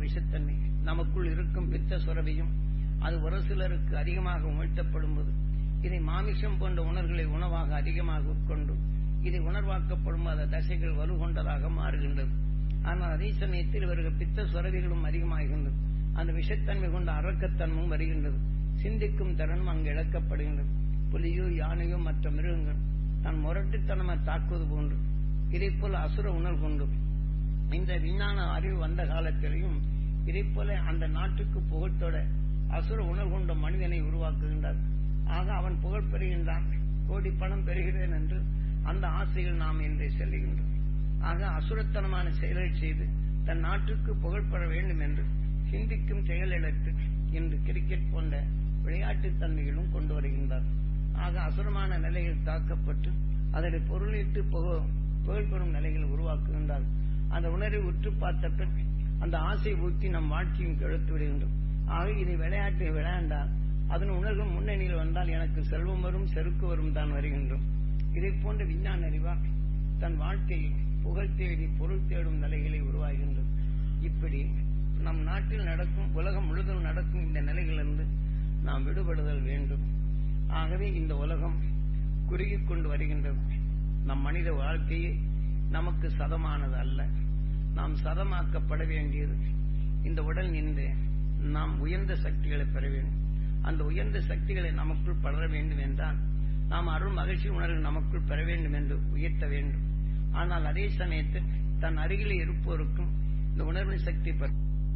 விஷத்தன்மை நமக்குள் இருக்கும் பித்த சுரபியும் அது ஒரு சிலருக்கு அதிகமாக உமிழ்த்தப்படும் போது இதை மாமிசம் போன்ற உணர்வுகளை உணவாக அதிகமாக உட்கொண்டு இதை உணர்வாக்கப்படும் அந்த தசைகள் வலுகொண்டதாக மாறுகின்றது ஆனால் அதே சமயத்தில் இவர்கள் பித்த சுரவிகளும் அதிகமாகின்றது அந்த விஷத்தன்மை கொண்ட அரக்கத்தன்மும் வருகின்றது சிந்திக்கும் திறனும் அங்கு இழக்கப்படுகின்றது புலியோ யானையோ மற்ற மிருகங்கள் தான் முரட்டுத்தனமாக தாக்குவது போன்று இதை போல அசுர உணர்வு கொண்டு இந்த விஞ்ஞான அறிவு வந்த காலத்திலையும் இதை போல அந்த நாட்டுக்கு புகழ்த்தோட அசுர உணர்வு கொண்ட மனிதனை உருவாக்குகின்றார் ஆக அவன் புகழ் பெறுகின்றான் கோடி பணம் பெறுகிறேன் என்று அந்த ஆசையில் நாம் இன்றை செல்லுகின்றோம் ஆக அசுரத்தனமான செயலை செய்து தன் நாட்டுக்கு புகழ் பெற வேண்டும் என்று சிந்திக்கும் செயலிழத்து இன்று கிரிக்கெட் போன்ற விளையாட்டுத் தன்மைகளும் கொண்டு வருகின்றார் ஆக அசுரமான நிலையில் தாக்கப்பட்டு அதனை பொருளிட்டு புகழ் பெறும் நிலைகள் உருவாக்குகின்றார் அந்த உணர்வை உற்று பார்த்த பின் அந்த ஆசை ஊற்றி நம் வாழ்க்கையும் கெடுத்து விடுகின்றோம் ஆக இதை விளையாட்டை விளையாண்டால் அதன் உணர்வு முன்னணியில் வந்தால் எனக்கு செல்வம் வரும் செருக்கு வரும் தான் வருகின்றோம் இதை போன்ற விஞ்ஞான அறிவால் தன் வாழ்க்கையில் புகழ் தேடி பொருள் தேடும் நிலைகளை உருவாகின்றது இப்படி நம் நாட்டில் நடக்கும் உலகம் முழுவதும் நடக்கும் இந்த நிலைகளிலிருந்து நாம் விடுபடுதல் வேண்டும் ஆகவே இந்த உலகம் குறுகிக் கொண்டு வருகின்றது நம் மனித வாழ்க்கையே நமக்கு சதமானது அல்ல நாம் சதமாக்கப்பட வேண்டியது இந்த உடல் நின்று நாம் உயர்ந்த சக்திகளை பெற வேண்டும் அந்த உயர்ந்த சக்திகளை நமக்குள் படர வேண்டும் என்றால் நாம் அருள் மகிழ்ச்சி உணர்வு நமக்குள் பெற வேண்டும் என்று உயர்த்த வேண்டும் ஆனால் அதே சமயத்தில் தன் அருகிலே இருப்போருக்கும் இந்த உணர்வு சக்தி பெற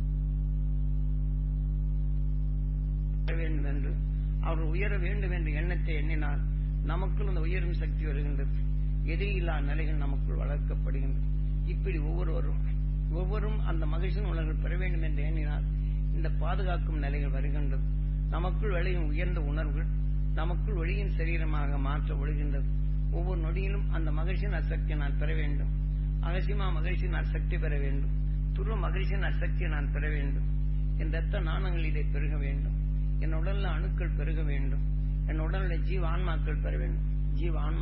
வேண்டும் என்று அவர் உயர வேண்டும் என்ற எண்ணத்தை எண்ணினால் நமக்குள் அந்த உயரும் சக்தி வருகின்றது எதிரில்லா நிலைகள் நமக்குள் வளர்க்கப்படுகின்றது இப்படி ஒவ்வொருவரும் ஒவ்வொரும் அந்த மகிழ்ச்சியின் உணர்வு பெற வேண்டும் என்று எண்ணினால் இந்த பாதுகாக்கும் நிலைகள் வருகின்றது நமக்குள் விளையும் உயர்ந்த உணர்வுகள் நமக்குள் ஒளியின் சரீரமாக மாற்ற ஒழுகின்றது ஒவ்வொரு நொடியிலும் அந்த மகிழ்ச்சியின் அசக்தியை நான் பெற வேண்டும் அகசிமா மகிழ்ச்சியின் அசக்தி பெற வேண்டும் துருவ மகிழ்ச்சியின் அசக்தியை நான் பெற வேண்டும் என் ரத்த நாணங்கள் இதை பெருக வேண்டும் என் உடல்ல அணுக்கள் பெருக வேண்டும் என் உடல்ல ஜீவ ஆன்மாக்கள் பெற வேண்டும் ஜீவ ஆன்மா